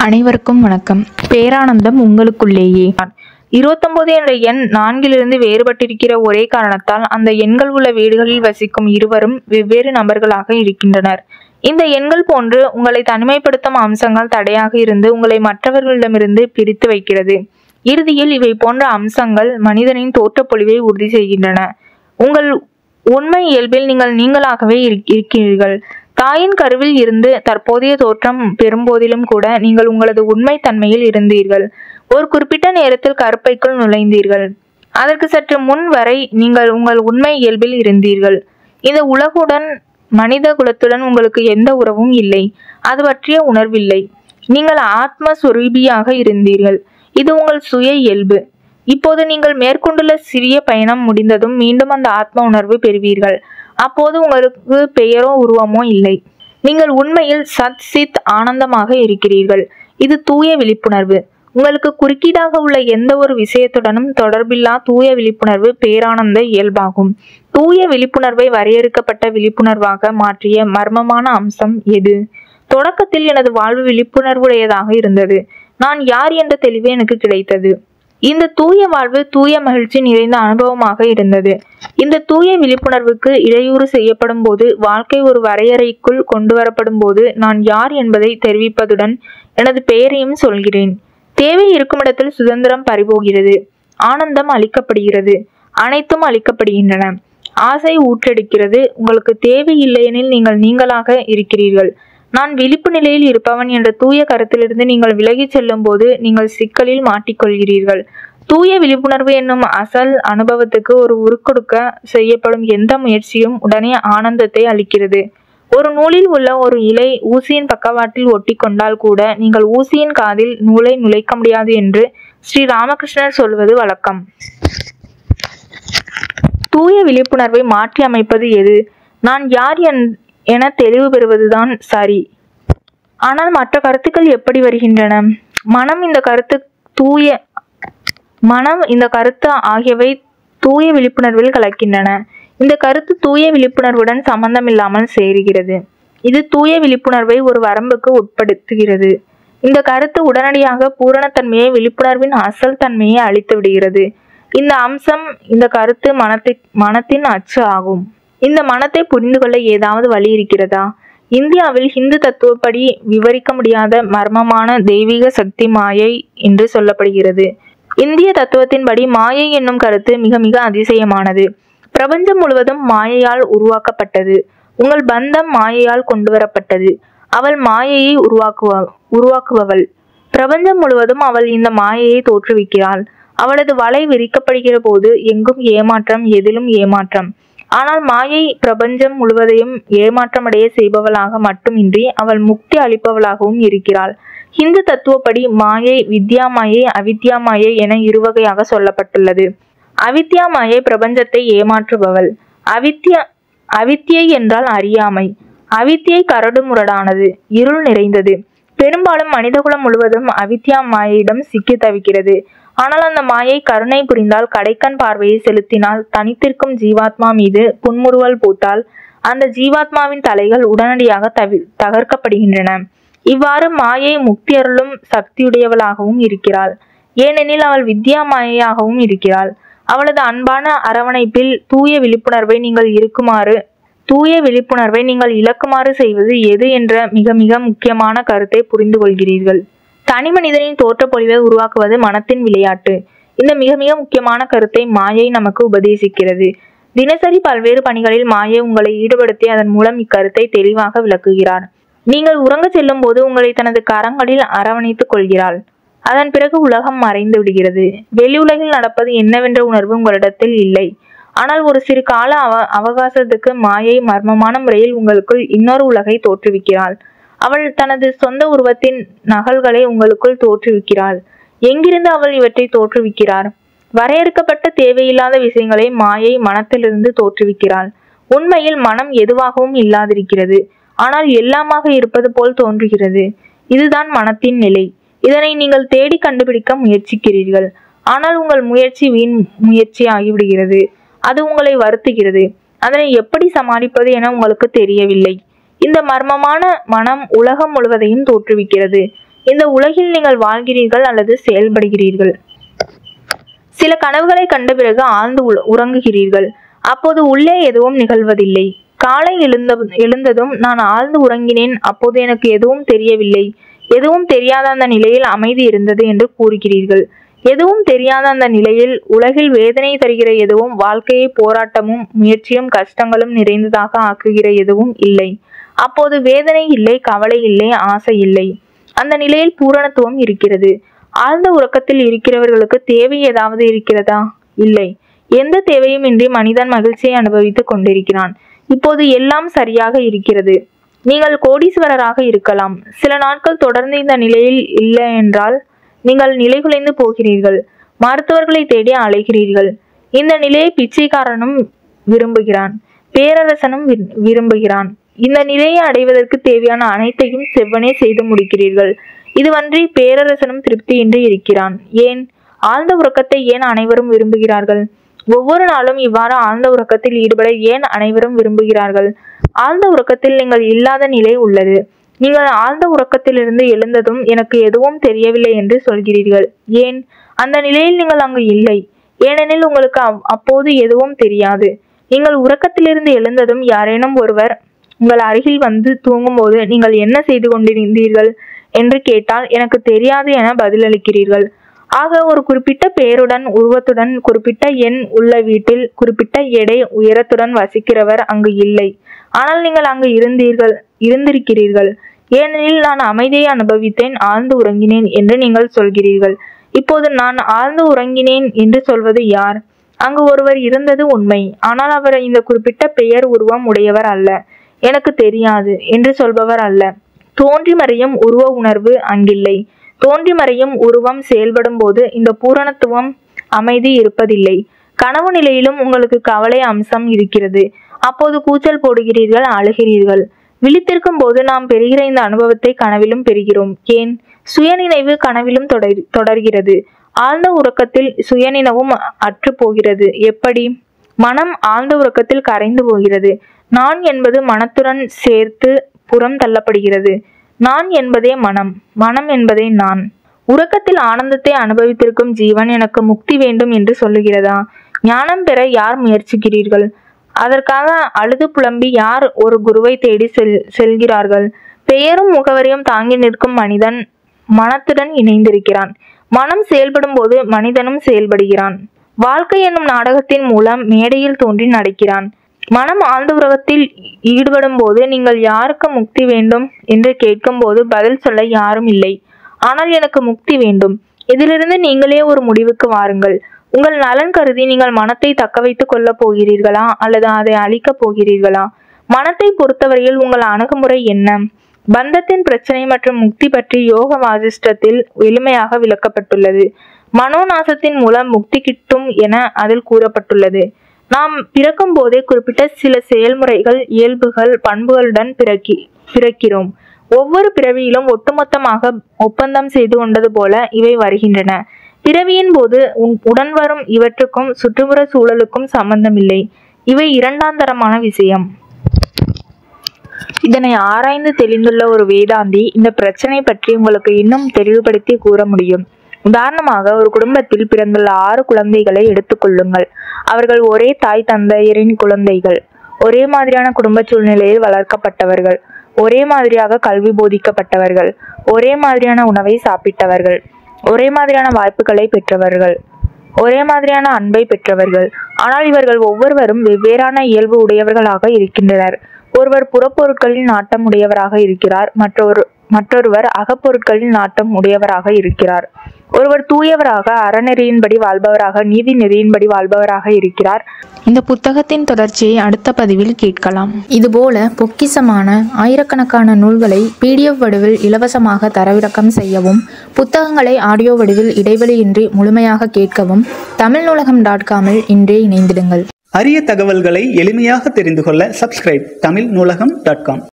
அனைவருக்கும் வணக்கம் பேரானந்தம் உங்களுக்குள்ளேயே இருபத்தொன்பது என்ற எண் நான்கிலிருந்து வேறுபட்டிருக்கிற ஒரே காரணத்தால் அந்த எண்கள் உள்ள வீடுகளில் வசிக்கும் இருவரும் வெவ்வேறு நபர்களாக இருக்கின்றனர் இந்த எண்கள் போன்று உங்களை தனிமைப்படுத்தும் அம்சங்கள் தடையாக இருந்து உங்களை மற்றவர்களிடமிருந்து பிரித்து வைக்கிறது இறுதியில் இவை போன்ற அம்சங்கள் மனிதனின் தோற்றப்பொழிவை உறுதி செய்கின்றன உங்கள் உண்மை இயல்பில் நீங்கள் நீங்களாகவே இருக்- இருக்கிறீர்கள் தாயின் கருவில் இருந்து தற்போதைய தோற்றம் பெறும்போதிலும் கூட நீங்கள் உங்களது உண்மை தன்மையில் இருந்தீர்கள் ஒரு குறிப்பிட்ட நேரத்தில் கருப்பைக்குள் நுழைந்தீர்கள் அதற்கு சற்று முன் வரை நீங்கள் உங்கள் உண்மை இயல்பில் இருந்தீர்கள் இந்த உலகுடன் மனித குலத்துடன் உங்களுக்கு எந்த உறவும் இல்லை அது பற்றிய உணர்வில்லை நீங்கள் ஆத்ம சுரூபியாக இருந்தீர்கள் இது உங்கள் சுய இயல்பு இப்போது நீங்கள் மேற்கொண்டுள்ள சிறிய பயணம் முடிந்ததும் மீண்டும் அந்த ஆத்ம உணர்வு பெறுவீர்கள் அப்போது உங்களுக்கு பெயரோ உருவமோ இல்லை நீங்கள் உண்மையில் சத் சித் ஆனந்தமாக இருக்கிறீர்கள் இது தூய விழிப்புணர்வு உங்களுக்கு குறுக்கீடாக உள்ள எந்த ஒரு விஷயத்துடனும் தொடர்பில்லா தூய விழிப்புணர்வு பேரானந்த இயல்பாகும் தூய விழிப்புணர்வை வரையறுக்கப்பட்ட விழிப்புணர்வாக மாற்றிய மர்மமான அம்சம் எது தொடக்கத்தில் எனது வாழ்வு விழிப்புணர்வுடையதாக இருந்தது நான் யார் என்ற தெளிவு எனக்கு கிடைத்தது இந்த தூய வாழ்வு தூய மகிழ்ச்சி நிறைந்த அனுபவமாக இருந்தது இந்த தூய விழிப்புணர்வுக்கு இடையூறு செய்யப்படும் போது வாழ்க்கை ஒரு வரையறைக்குள் கொண்டு வரப்படும் போது நான் யார் என்பதை தெரிவிப்பதுடன் எனது பெயரையும் சொல்கிறேன் தேவை இருக்கும் இடத்தில் சுதந்திரம் பறிபோகிறது ஆனந்தம் அளிக்கப்படுகிறது அனைத்தும் அளிக்கப்படுகின்றன ஆசை ஊற்றெடுக்கிறது உங்களுக்கு தேவை இல்லையெனில் நீங்கள் நீங்களாக இருக்கிறீர்கள் நான் விழிப்பு நிலையில் இருப்பவன் என்ற தூய கருத்திலிருந்து நீங்கள் விலகிச் செல்லும் போது நீங்கள் சிக்கலில் மாட்டிக்கொள்கிறீர்கள் தூய விழிப்புணர்வு என்னும் அசல் அனுபவத்துக்கு ஒரு உருக்கொடுக்க செய்யப்படும் எந்த முயற்சியும் உடனே ஆனந்தத்தை அளிக்கிறது ஒரு நூலில் உள்ள ஒரு இலை ஊசியின் பக்கவாட்டில் ஒட்டி கொண்டால் கூட நீங்கள் ஊசியின் காதில் நூலை நுழைக்க முடியாது என்று ஸ்ரீ ராமகிருஷ்ணர் சொல்வது வழக்கம் தூய விழிப்புணர்வை மாற்றி அமைப்பது எது நான் யார் என் என தெளிவு பெறுவதுதான் சரி ஆனால் மற்ற கருத்துக்கள் எப்படி வருகின்றன மனம் இந்த கருத்து தூய மனம் இந்த கருத்து ஆகியவை தூய விழிப்புணர்வில் கலக்கின்றன இந்த கருத்து தூய விழிப்புணர்வுடன் சம்பந்தமில்லாமல் சேருகிறது இது தூய விழிப்புணர்வை ஒரு வரம்புக்கு உட்படுத்துகிறது இந்த கருத்து உடனடியாக பூரணத்தன்மையை விழிப்புணர்வின் அசல் தன்மையை அழித்து விடுகிறது இந்த அம்சம் இந்த கருத்து மனத்தை மனத்தின் அச்சு ஆகும் இந்த மனத்தை புரிந்து கொள்ள ஏதாவது வழி இருக்கிறதா இந்தியாவில் ஹிந்து தத்துவப்படி விவரிக்க முடியாத மர்மமான தெய்வீக சக்தி மாயை என்று சொல்லப்படுகிறது இந்திய தத்துவத்தின்படி மாயை என்னும் கருத்து மிக மிக அதிசயமானது பிரபஞ்சம் முழுவதும் மாயையால் உருவாக்கப்பட்டது உங்கள் பந்தம் மாயையால் கொண்டுவரப்பட்டது அவள் மாயையை உருவாக்குவ உருவாக்குபவள் பிரபஞ்சம் முழுவதும் அவள் இந்த மாயையை தோற்றுவிக்கிறாள் அவளது வலை விரிக்கப்படுகிற போது எங்கும் ஏமாற்றம் எதிலும் ஏமாற்றம் ஆனால் மாயை பிரபஞ்சம் முழுவதையும் ஏமாற்றமடைய செய்பவளாக மட்டுமின்றி அவள் முக்தி அளிப்பவளாகவும் இருக்கிறாள் ஹிந்து தத்துவப்படி மாயை வித்யா மாயை அவித்யா மாயை என இருவகையாக சொல்லப்பட்டுள்ளது அவித்யா மாயை பிரபஞ்சத்தை ஏமாற்றுபவள் அவித்யா அவித்யை என்றால் அறியாமை அவித்யை கரடு முரடானது இருள் நிறைந்தது பெரும்பாலும் மனிதகுலம் முழுவதும் அவித்யா மாயையிடம் சிக்கி தவிக்கிறது ஆனால் அந்த மாயை கருணை புரிந்தால் கடைக்கண் பார்வையை செலுத்தினால் தனித்திருக்கும் ஜீவாத்மா மீது புன்முறுவல் பூத்தால் அந்த ஜீவாத்மாவின் தலைகள் உடனடியாக தவி தகர்க்கப்படுகின்றன இவ்வாறு மாயை முக்தி அருளும் சக்தியுடையவளாகவும் இருக்கிறாள் ஏனெனில் அவள் வித்யா மாயையாகவும் இருக்கிறாள் அவளது அன்பான அரவணைப்பில் தூய விழிப்புணர்வை நீங்கள் இருக்குமாறு தூய விழிப்புணர்வை நீங்கள் இழக்குமாறு செய்வது எது என்ற மிக மிக முக்கியமான கருத்தை புரிந்து கொள்கிறீர்கள் தனி மனிதனின் தோற்றப்பொழிவை உருவாக்குவது மனத்தின் விளையாட்டு இந்த மிக மிக முக்கியமான கருத்தை மாயை நமக்கு உபதேசிக்கிறது தினசரி பல்வேறு பணிகளில் மாயை உங்களை ஈடுபடுத்தி அதன் மூலம் இக்கருத்தை தெளிவாக விளக்குகிறார் நீங்கள் உறங்கச் செல்லும் போது உங்களை தனது கரங்களில் அரவணைத்துக் கொள்கிறாள் அதன் பிறகு உலகம் மறைந்து விடுகிறது வெளி உலகில் நடப்பது என்னவென்ற உணர்வு உங்களிடத்தில் இல்லை ஆனால் ஒரு சிறு கால அவ அவகாசத்துக்கு மாயை மர்மமான முறையில் உங்களுக்குள் இன்னொரு உலகை தோற்றுவிக்கிறாள் அவள் தனது சொந்த உருவத்தின் நகல்களை உங்களுக்குள் தோற்றுவிக்கிறாள் எங்கிருந்து அவள் இவற்றை தோற்றுவிக்கிறார் வரையறுக்கப்பட்ட தேவையில்லாத விஷயங்களை மாயை மனத்திலிருந்து தோற்றுவிக்கிறாள் உண்மையில் மனம் எதுவாகவும் இல்லாதிருக்கிறது ஆனால் எல்லாமாக இருப்பது போல் தோன்றுகிறது இதுதான் மனத்தின் நிலை இதனை நீங்கள் தேடி கண்டுபிடிக்க முயற்சிக்கிறீர்கள் ஆனால் உங்கள் முயற்சி வீண் முயற்சி ஆகிவிடுகிறது அது உங்களை வருத்துகிறது அதனை எப்படி சமாளிப்பது என உங்களுக்கு தெரியவில்லை இந்த மர்மமான மனம் உலகம் முழுவதையும் தோற்றுவிக்கிறது இந்த உலகில் நீங்கள் வாழ்கிறீர்கள் அல்லது செயல்படுகிறீர்கள் சில கனவுகளை கண்ட பிறகு ஆழ்ந்து உல- உறங்குகிறீர்கள் அப்போது உள்ளே எதுவும் நிகழ்வதில்லை காலை எழுந்த எழுந்ததும் நான் ஆழ்ந்து உறங்கினேன் அப்போது எனக்கு எதுவும் தெரியவில்லை எதுவும் தெரியாத அந்த நிலையில் அமைதி இருந்தது என்று கூறுகிறீர்கள் எதுவும் தெரியாத அந்த நிலையில் உலகில் வேதனை தருகிற எதுவும் வாழ்க்கையை போராட்டமும் முயற்சியும் கஷ்டங்களும் நிறைந்ததாக ஆக்குகிற எதுவும் இல்லை அப்போது வேதனை இல்லை கவலை இல்லை ஆசை இல்லை அந்த நிலையில் பூரணத்துவம் இருக்கிறது ஆழ்ந்த உறக்கத்தில் இருக்கிறவர்களுக்கு தேவை ஏதாவது இருக்கிறதா இல்லை எந்த தேவையும் இன்றி மனிதன் மகிழ்ச்சியை அனுபவித்துக் கொண்டிருக்கிறான் இப்போது எல்லாம் சரியாக இருக்கிறது நீங்கள் கோடீஸ்வரராக இருக்கலாம் சில நாட்கள் தொடர்ந்து இந்த நிலையில் இல்லை என்றால் நீங்கள் நிலைகுலைந்து போகிறீர்கள் மருத்துவர்களை தேடி அலைகிறீர்கள் இந்த நிலையை பிச்சைக்காரனும் விரும்புகிறான் பேரரசனும் வி- விரும்புகிறான் இந்த நிலையை அடைவதற்கு தேவையான அனைத்தையும் செவ்வனே செய்து முடிக்கிறீர்கள் இதுவன்றி பேரரசனும் திருப்தியின்றி இருக்கிறான் ஏன் ஆழ்ந்த உறக்கத்தை ஏன் அனைவரும் விரும்புகிறார்கள் ஒவ்வொரு நாளும் இவ்வாறு ஆழ்ந்த உறக்கத்தில் ஈடுபட ஏன் அனைவரும் விரும்புகிறார்கள் ஆழ்ந்த உறக்கத்தில் நீங்கள் இல்லாத நிலை உள்ளது நீங்கள் ஆழ்ந்த உறக்கத்திலிருந்து எழுந்ததும் எனக்கு எதுவும் தெரியவில்லை என்று சொல்கிறீர்கள் ஏன் அந்த நிலையில் நீங்கள் அங்கு இல்லை ஏனெனில் உங்களுக்கு அவ்- அப்போது எதுவும் தெரியாது நீங்கள் உறக்கத்திலிருந்து எழுந்ததும் யாரேனும் ஒருவர் உங்கள் அருகில் வந்து தூங்கும்போது நீங்கள் என்ன செய்து கொண்டிருந்தீர்கள் என்று கேட்டால் எனக்கு தெரியாது என பதிலளிக்கிறீர்கள் ஆக ஒரு குறிப்பிட்ட பெயருடன் உருவத்துடன் குறிப்பிட்ட எண் உள்ள வீட்டில் குறிப்பிட்ட எடை உயரத்துடன் வசிக்கிறவர் அங்கு இல்லை ஆனால் நீங்கள் அங்கு இருந்தீர்கள் இருந்திருக்கிறீர்கள் ஏனெனில் நான் அமைதியை அனுபவித்தேன் ஆழ்ந்து உறங்கினேன் என்று நீங்கள் சொல்கிறீர்கள் இப்போது நான் ஆழ்ந்து உறங்கினேன் என்று சொல்வது யார் அங்கு ஒருவர் இருந்தது உண்மை ஆனால் அவர் இந்த குறிப்பிட்ட பெயர் உருவம் உடையவர் அல்ல எனக்கு தெரியாது என்று சொல்பவர் அல்ல தோன்றி மறையும் உருவ உணர்வு அங்கில்லை தோன்றி மறையும் உருவம் செயல்படும் போது இந்த பூரணத்துவம் அமைதி இருப்பதில்லை கனவு நிலையிலும் உங்களுக்கு கவலை அம்சம் இருக்கிறது அப்போது கூச்சல் போடுகிறீர்கள் அழுகிறீர்கள் விழித்திருக்கும் போது நாம் பெறுகிற இந்த அனுபவத்தை கனவிலும் பெறுகிறோம் ஏன் சுயநினைவு கனவிலும் தொடர் தொடர்கிறது ஆழ்ந்த உறக்கத்தில் சுயநினைவும் அற்று போகிறது எப்படி மனம் ஆழ்ந்த உறக்கத்தில் கரைந்து போகிறது நான் என்பது மனத்துடன் சேர்த்து புறம் தள்ளப்படுகிறது நான் என்பதே மனம் மனம் என்பதே நான் உறக்கத்தில் ஆனந்தத்தை அனுபவித்திருக்கும் ஜீவன் எனக்கு முக்தி வேண்டும் என்று சொல்லுகிறதா ஞானம் பெற யார் முயற்சிக்கிறீர்கள் அதற்காக அழுது புலம்பி யார் ஒரு குருவை தேடி செல் செல்கிறார்கள் பெயரும் முகவரியும் தாங்கி நிற்கும் மனிதன் மனத்துடன் இணைந்திருக்கிறான் மனம் செயல்படும் போது மனிதனும் செயல்படுகிறான் வாழ்க்கை என்னும் நாடகத்தின் மூலம் மேடையில் தோன்றி நடக்கிறான் மனம் ஆழ்ந்த உலகத்தில் ஈடுபடும் போது நீங்கள் யாருக்கு முக்தி வேண்டும் என்று கேட்கும்போது பதில் சொல்ல யாரும் இல்லை ஆனால் எனக்கு முக்தி வேண்டும் இதிலிருந்து நீங்களே ஒரு முடிவுக்கு வாருங்கள் உங்கள் நலன் கருதி நீங்கள் மனத்தை தக்க வைத்துக் கொள்ளப் போகிறீர்களா அல்லது அதை அழிக்கப் போகிறீர்களா மனத்தை பொறுத்தவரையில் உங்கள் அணுகுமுறை என்ன பந்தத்தின் பிரச்சனை மற்றும் முக்தி பற்றி யோக வாசிஷ்டத்தில் எளிமையாக விளக்கப்பட்டுள்ளது மனோநாசத்தின் மூலம் முக்தி கிட்டும் என அதில் கூறப்பட்டுள்ளது நாம் பிறக்கும் போதே குறிப்பிட்ட சில செயல்முறைகள் இயல்புகள் பண்புகளுடன் பிறக்கி பிறக்கிறோம் ஒவ்வொரு பிறவியிலும் ஒட்டுமொத்தமாக ஒப்பந்தம் செய்து கொண்டது போல இவை வருகின்றன பிறவியின் போது உன் உடன் வரும் இவற்றுக்கும் சுற்றுப்புற சூழலுக்கும் சம்பந்தமில்லை இவை இரண்டாந்தரமான விஷயம் இதனை ஆராய்ந்து தெளிந்துள்ள ஒரு வேதாந்தி இந்த பிரச்சனை பற்றி உங்களுக்கு இன்னும் தெளிவுபடுத்தி கூற முடியும் உதாரணமாக ஒரு குடும்பத்தில் பிறந்துள்ள ஆறு குழந்தைகளை எடுத்துக்கொள்ளுங்கள் அவர்கள் ஒரே தாய் தந்தையரின் குழந்தைகள் ஒரே மாதிரியான குடும்ப சூழ்நிலையில் வளர்க்கப்பட்டவர்கள் ஒரே மாதிரியாக கல்வி போதிக்கப்பட்டவர்கள் ஒரே மாதிரியான உணவை சாப்பிட்டவர்கள் ஒரே மாதிரியான வாய்ப்புகளை பெற்றவர்கள் ஒரே மாதிரியான அன்பை பெற்றவர்கள் ஆனால் இவர்கள் ஒவ்வொருவரும் வெவ்வேறான இயல்பு உடையவர்களாக இருக்கின்றனர் ஒருவர் புறப்பொருட்களில் நாட்டம் உடையவராக இருக்கிறார் மற்றொரு மற்றொருவர் அகப்பொருட்களில் நாட்டம் உடையவராக இருக்கிறார் ஒருவர் தூயவராக அறநெறியின்படி வாழ்பவராக நீதி நெறியின்படி வாழ்பவராக இருக்கிறார் இந்த புத்தகத்தின் தொடர்ச்சியை அடுத்த பதிவில் கேட்கலாம் இதுபோல பொக்கிசமான ஆயிரக்கணக்கான நூல்களை பிடிஎஃப் வடிவில் இலவசமாக தரவிறக்கம் செய்யவும் புத்தகங்களை ஆடியோ வடிவில் இடைவெளியின்றி முழுமையாக கேட்கவும் தமிழ் நூலகம் டாட் காமில் இன்றே இணைந்திடுங்கள் அரிய தகவல்களை எளிமையாக தெரிந்து கொள்ள சப்ஸ்கிரைப் தமிழ் நூலகம் டாட் காம்